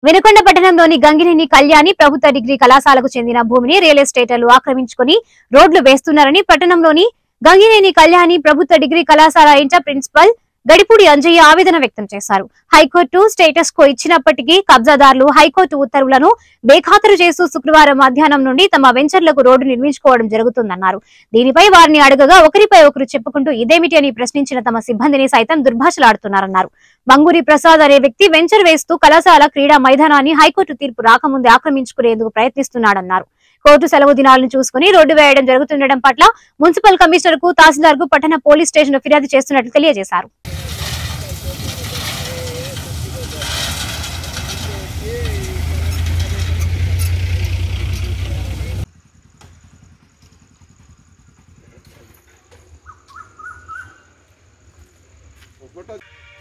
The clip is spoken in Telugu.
వినుకొండ పట్టణంలోని గంగినేని కళ్యాణి ప్రభుత్వ డిగ్రీ కళాశాలకు చెందిన భూమిని రియల్ ఎస్టేటర్లు ఆక్రమించుకుని రోడ్లు వేస్తున్నారని పట్టణంలోని గంగినేని కళ్యాణి ప్రభుత్వ డిగ్రీ కళాశాల ఇంటర్ ప్రిన్సిపల్ గడిపూడి అంజయ్య ఆవేదన వ్యక్తం చేశారు హైకోర్టు స్టేటస్ కో ఇచ్చినప్పటికీ కబ్జాదారులు హైకోర్టు ఉత్తర్వులను బేఖాతరు చేస్తూ శుక్రవారం మధ్యాహ్నం నుండి తమ వెంచర్లకు రోడ్డు నిర్మించుకోవడం జరుగుతుందన్నారు దీనిపై వారిని అడగగా ఒకరిపై ఒకరు చెప్పుకుంటూ ఇదేమిటి అని ప్రశ్నించిన తమ సిబ్బందిని సైతం దుర్భాషలాడుతున్నారన్నారు మంగూరి ప్రసాద్ అనే వ్యక్తి వెంచర్ వేస్తూ కళాశాల క్రీడా మైదానాన్ని హైకోర్టు తీర్పు రాకముందే ఆక్రమించుకునేందుకు ప్రయత్నిస్తున్నాడన్నారు కోర్టు సెలవు దినాలను చూసుకుని రోడ్డు వేయడం జరుగుతుండటం పట్ల మున్సిపల్ కమిషనర్ కు తహసీల్దార్ కు పట్టణ పోలీస్ స్టేషన్ ఫిర్యాదు చేస్తున్నట్లు తెలియజేశారు ఫోటో